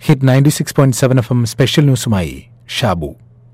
hit ninety six point seven F M special ന്യൂസുമായി ഷാബു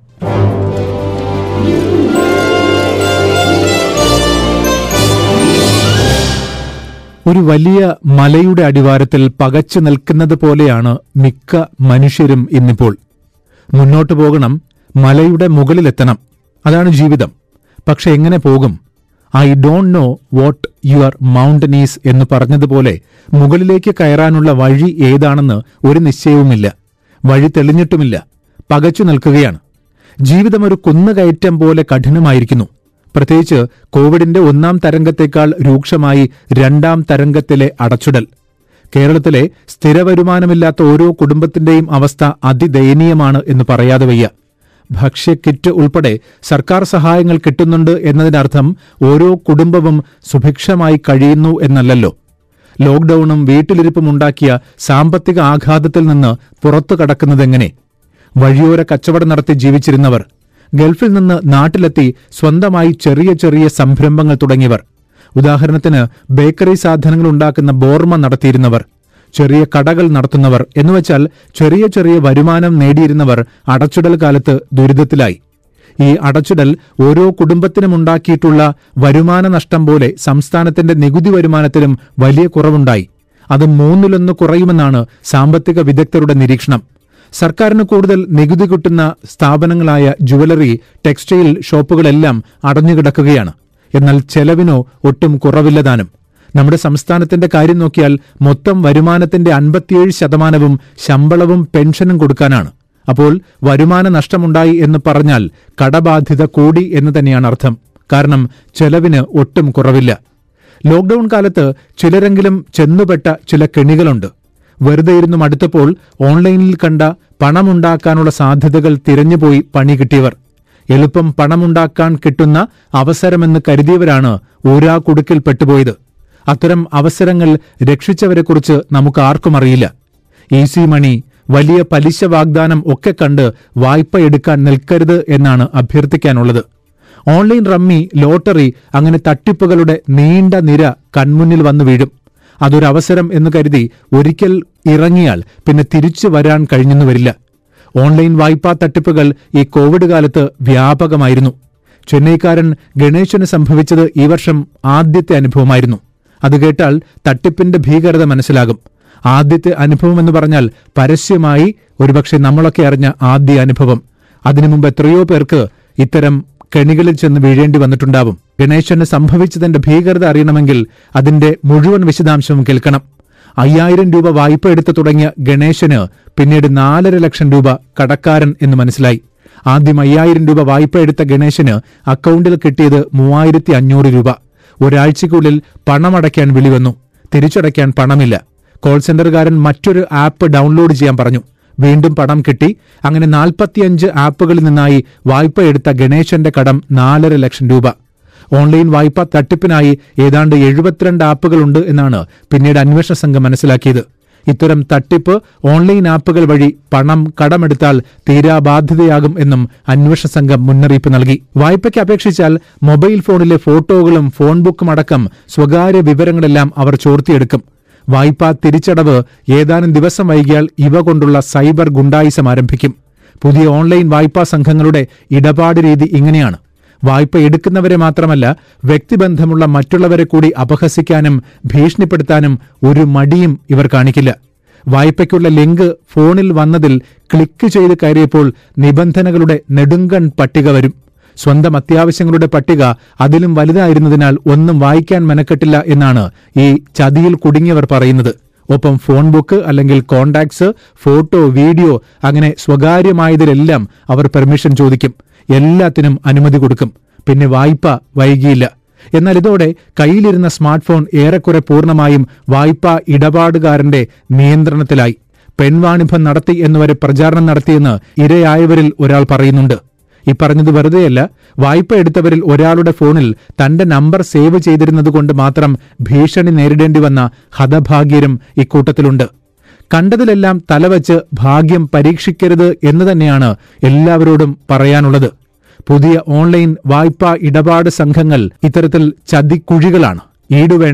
ഒരു വലിയ മലയുടെ അടിവാരത്തിൽ പകച്ചു നിൽക്കുന്നത് പോലെയാണ് മിക്ക മനുഷ്യരും ഇന്നിപ്പോൾ മുന്നോട്ടു പോകണം മലയുടെ മുകളിലെത്തണം അതാണ് ജീവിതം പക്ഷെ എങ്ങനെ പോകും I don't know what your mountain is എന്ന് പറഞ്ഞതുപോലെ മുകളിലേക്ക് കയറാനുള്ള വഴി ഏതാണെന്ന് ഒരു നിശ്ചയവുമില്ല വഴി തെളിഞ്ഞിട്ടുമില്ല പകച്ചു നിൽക്കുകയാണ് ജീവിതം ഒരു കുന്നുകയറ്റം പോലെ കഠിനമായിരിക്കുന്നു പ്രത്യേകിച്ച് കോവിഡിന്റെ ഒന്നാം തരംഗത്തേക്കാൾ രൂക്ഷമായി രണ്ടാം തരംഗത്തിലെ അടച്ചിടൽ കേരളത്തിലെ സ്ഥിരവരുമാനമില്ലാത്ത ഓരോ കുടുംബത്തിന്റെയും അവസ്ഥ അതിദയനീയമാണ് എന്ന് പറയാതെ വയ്യ ഭക്ഷ്യക്കിറ്റ് ഉൾപ്പെടെ സർക്കാർ സഹായങ്ങൾ കിട്ടുന്നുണ്ട് എന്നതിനർത്ഥം ഓരോ കുടുംബവും സുഭിക്ഷമായി കഴിയുന്നു എന്നല്ലല്ലോ ലോക്ഡൌണും വീട്ടിലിരിപ്പും ഉണ്ടാക്കിയ സാമ്പത്തിക ആഘാതത്തിൽ നിന്ന് പുറത്തു കടക്കുന്നതെങ്ങനെ വഴിയോര കച്ചവടം നടത്തി ജീവിച്ചിരുന്നവർ ഗൾഫിൽ നിന്ന് നാട്ടിലെത്തി സ്വന്തമായി ചെറിയ ചെറിയ സംരംഭങ്ങൾ തുടങ്ങിയവർ ഉദാഹരണത്തിന് ബേക്കറി സാധനങ്ങൾ ഉണ്ടാക്കുന്ന ബോർമ നടത്തിയിരുന്നവർ ചെറിയ കടകൾ നടത്തുന്നവർ എന്നുവച്ചാൽ ചെറിയ ചെറിയ വരുമാനം നേടിയിരുന്നവർ അടച്ചിടൽ കാലത്ത് ദുരിതത്തിലായി ഈ അടച്ചിടൽ ഓരോ കുടുംബത്തിനും ഉണ്ടാക്കിയിട്ടുള്ള വരുമാന നഷ്ടം പോലെ സംസ്ഥാനത്തിന്റെ നികുതി വരുമാനത്തിലും വലിയ കുറവുണ്ടായി അത് മൂന്നിലൊന്ന് കുറയുമെന്നാണ് സാമ്പത്തിക വിദഗ്ധരുടെ നിരീക്ഷണം സർക്കാരിന് കൂടുതൽ നികുതി കിട്ടുന്ന സ്ഥാപനങ്ങളായ ജുവലറി ടെക്സ്റ്റൈൽ ഷോപ്പുകളെല്ലാം അടഞ്ഞുകിടക്കുകയാണ് എന്നാൽ ചെലവിനോ ഒട്ടും കുറവില്ലതാനും നമ്മുടെ സംസ്ഥാനത്തിന്റെ കാര്യം നോക്കിയാൽ മൊത്തം വരുമാനത്തിന്റെ അൻപത്തിയേഴ് ശതമാനവും ശമ്പളവും പെൻഷനും കൊടുക്കാനാണ് അപ്പോൾ വരുമാന നഷ്ടമുണ്ടായി എന്ന് പറഞ്ഞാൽ കടബാധ്യത കൂടി എന്ന് തന്നെയാണ് അർത്ഥം കാരണം ചെലവിന് ഒട്ടും കുറവില്ല ലോക്ഡൌൺ കാലത്ത് ചിലരെങ്കിലും ചെന്നുപെട്ട ചില കെണികളുണ്ട് വെറുതെ ഇരുന്നു മടുത്തപ്പോൾ ഓൺലൈനിൽ കണ്ട പണമുണ്ടാക്കാനുള്ള സാധ്യതകൾ തിരഞ്ഞുപോയി പണി കിട്ടിയവർ എളുപ്പം പണമുണ്ടാക്കാൻ കിട്ടുന്ന അവസരമെന്ന് കരുതിയവരാണ് ഊരാ കുടുക്കിൽ പെട്ടുപോയത് അത്തരം അവസരങ്ങൾ രക്ഷിച്ചവരെക്കുറിച്ച് നമുക്ക് ആർക്കും അറിയില്ല ഈസി മണി വലിയ പലിശ വാഗ്ദാനം ഒക്കെ കണ്ട് വായ്പ എടുക്കാൻ നിൽക്കരുത് എന്നാണ് അഭ്യർത്ഥിക്കാനുള്ളത് ഓൺലൈൻ റമ്മി ലോട്ടറി അങ്ങനെ തട്ടിപ്പുകളുടെ നീണ്ട നിര കൺമുന്നിൽ വന്നു വീഴും അതൊരവസരം എന്ന് കരുതി ഒരിക്കൽ ഇറങ്ങിയാൽ പിന്നെ തിരിച്ചു വരാൻ കഴിഞ്ഞെന്നു വരില്ല ഓൺലൈൻ വായ്പാ തട്ടിപ്പുകൾ ഈ കോവിഡ് കാലത്ത് വ്യാപകമായിരുന്നു ചെന്നൈക്കാരൻ ഗണേശന് സംഭവിച്ചത് ഈ വർഷം ആദ്യത്തെ അനുഭവമായിരുന്നു അത് കേട്ടാൽ തട്ടിപ്പിന്റെ ഭീകരത മനസ്സിലാകും ആദ്യത്തെ അനുഭവം എന്ന് പറഞ്ഞാൽ പരസ്യമായി ഒരുപക്ഷെ നമ്മളൊക്കെ അറിഞ്ഞ ആദ്യ അനുഭവം അതിനു മുമ്പ് എത്രയോ പേർക്ക് ഇത്തരം കെണികളിൽ ചെന്ന് വീഴേണ്ടി വന്നിട്ടുണ്ടാവും ഗണേശന് സംഭവിച്ചതിന്റെ ഭീകരത അറിയണമെങ്കിൽ അതിന്റെ മുഴുവൻ വിശദാംശവും കേൾക്കണം അയ്യായിരം രൂപ വായ്പ എടുത്തു തുടങ്ങിയ ഗണേശന് പിന്നീട് നാലര ലക്ഷം രൂപ കടക്കാരൻ എന്ന് മനസ്സിലായി ആദ്യം അയ്യായിരം രൂപ വായ്പ എടുത്ത ഗണേശന് അക്കൗണ്ടിൽ കിട്ടിയത് മൂവായിരത്തി അഞ്ഞൂറ് രൂപ ഒരാഴ്ചയ്ക്കുള്ളിൽ പണമടയ്ക്കാൻ വിളി വന്നു തിരിച്ചടയ്ക്കാൻ പണമില്ല കോൾ സെന്ററുകാരൻ മറ്റൊരു ആപ്പ് ഡൗൺലോഡ് ചെയ്യാൻ പറഞ്ഞു വീണ്ടും പണം കിട്ടി അങ്ങനെ നാൽപ്പത്തിയഞ്ച് ആപ്പുകളിൽ നിന്നായി വായ്പ എടുത്ത ഗണേശന്റെ കടം നാലര ലക്ഷം രൂപ ഓൺലൈൻ വായ്പ തട്ടിപ്പിനായി ഏതാണ്ട് എഴുപത്തിരണ്ട് ആപ്പുകളുണ്ട് എന്നാണ് പിന്നീട് അന്വേഷണ സംഘം മനസ്സിലാക്കിയത് ഇത്തരം തട്ടിപ്പ് ഓൺലൈൻ ആപ്പുകൾ വഴി പണം കടമെടുത്താൽ തീരാബാധ്യതയാകും എന്നും അന്വേഷണ സംഘം മുന്നറിയിപ്പ് നൽകി വായ്പയ്ക്ക് അപേക്ഷിച്ചാൽ മൊബൈൽ ഫോണിലെ ഫോട്ടോകളും ഫോൺ ബുക്കും അടക്കം സ്വകാര്യ വിവരങ്ങളെല്ലാം അവർ ചോർത്തിയെടുക്കും വായ്പാ തിരിച്ചടവ് ഏതാനും ദിവസം വൈകിയാൽ ഇവ കൊണ്ടുള്ള സൈബർ ഗുണ്ടായിസം ആരംഭിക്കും പുതിയ ഓൺലൈൻ വായ്പാ സംഘങ്ങളുടെ ഇടപാട് രീതി ഇങ്ങനെയാണ് വായ്പ എടുക്കുന്നവരെ മാത്രമല്ല വ്യക്തിബന്ധമുള്ള മറ്റുള്ളവരെ കൂടി അപഹസിക്കാനും ഭീഷണിപ്പെടുത്താനും ഒരു മടിയും ഇവർ കാണിക്കില്ല വായ്പയ്ക്കുള്ള ലിങ്ക് ഫോണിൽ വന്നതിൽ ക്ലിക്ക് ചെയ്ത് കയറിയപ്പോൾ നിബന്ധനകളുടെ നെടുങ്കൺ പട്ടിക വരും സ്വന്തം അത്യാവശ്യങ്ങളുടെ പട്ടിക അതിലും വലുതായിരുന്നതിനാൽ ഒന്നും വായിക്കാൻ മെനക്കെട്ടില്ല എന്നാണ് ഈ ചതിയിൽ കുടുങ്ങിയവർ പറയുന്നത് ഒപ്പം ഫോൺ ബുക്ക് അല്ലെങ്കിൽ കോണ്ടാക്ട്സ് ഫോട്ടോ വീഡിയോ അങ്ങനെ സ്വകാര്യമായതിലെല്ലാം അവർ പെർമിഷൻ ചോദിക്കും എല്ലാത്തിനും അനുമതി കൊടുക്കും പിന്നെ വായ്പ വൈകിയില്ല എന്നാൽ ഇതോടെ കയ്യിലിരുന്ന സ്മാർട്ട് ഫോൺ ഏറെക്കുറെ പൂർണ്ണമായും വായ്പാ ഇടപാടുകാരന്റെ നിയന്ത്രണത്തിലായി പെൺവാണിഭം നടത്തി എന്നുവരെ പ്രചാരണം നടത്തിയെന്ന് ഇരയായവരിൽ ഒരാൾ പറയുന്നുണ്ട് ഈ പറഞ്ഞത് വെറുതെയല്ല വായ്പ എടുത്തവരിൽ ഒരാളുടെ ഫോണിൽ തന്റെ നമ്പർ സേവ് ചെയ്തിരുന്നതുകൊണ്ട് മാത്രം ഭീഷണി നേരിടേണ്ടി വന്ന ഹതഭാഗ്യരും ഇക്കൂട്ടത്തിലുണ്ട് കണ്ടതിലെല്ലാം തലവച്ച് ഭാഗ്യം പരീക്ഷിക്കരുത് എന്ന് തന്നെയാണ് എല്ലാവരോടും പറയാനുള്ളത് പുതിയ ഓൺലൈൻ വായ്പാ ഇടപാട് സംഘങ്ങൾ ഇത്തരത്തിൽ ചതിക്കുഴികളാണ് ഈടുവേണ്ട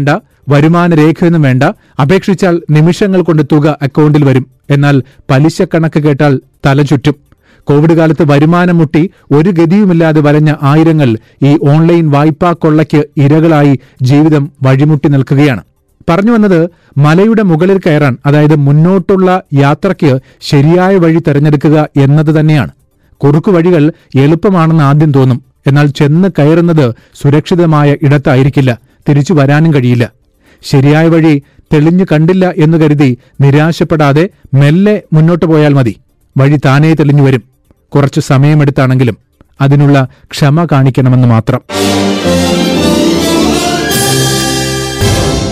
വരുമാന രേഖയൊന്നും വേണ്ട അപേക്ഷിച്ചാൽ നിമിഷങ്ങൾ കൊണ്ട് തുക അക്കൗണ്ടിൽ വരും എന്നാൽ പലിശ കണക്ക് കേട്ടാൽ തലചുറ്റും കോവിഡ് കാലത്ത് വരുമാനം മുട്ടി ഒരു ഗതിയുമില്ലാതെ വലഞ്ഞ ആയിരങ്ങൾ ഈ ഓൺലൈൻ വായ്പാ കൊള്ളയ്ക്ക് ഇരകളായി ജീവിതം വഴിമുട്ടി നിൽക്കുകയാണ് പറഞ്ഞു വന്നത് മലയുടെ മുകളിൽ കയറാൻ അതായത് മുന്നോട്ടുള്ള യാത്രയ്ക്ക് ശരിയായ വഴി തെരഞ്ഞെടുക്കുക എന്നത് തന്നെയാണ് കുറുക്കു വഴികൾ എളുപ്പമാണെന്ന് ആദ്യം തോന്നും എന്നാൽ ചെന്ന് കയറുന്നത് സുരക്ഷിതമായ ഇടത്തായിരിക്കില്ല തിരിച്ചു വരാനും കഴിയില്ല ശരിയായ വഴി തെളിഞ്ഞു കണ്ടില്ല എന്ന് കരുതി നിരാശപ്പെടാതെ മെല്ലെ മുന്നോട്ട് പോയാൽ മതി വഴി താനേ തെളിഞ്ഞു വരും കുറച്ചു സമയമെടുത്താണെങ്കിലും അതിനുള്ള ക്ഷമ കാണിക്കണമെന്ന് മാത്രം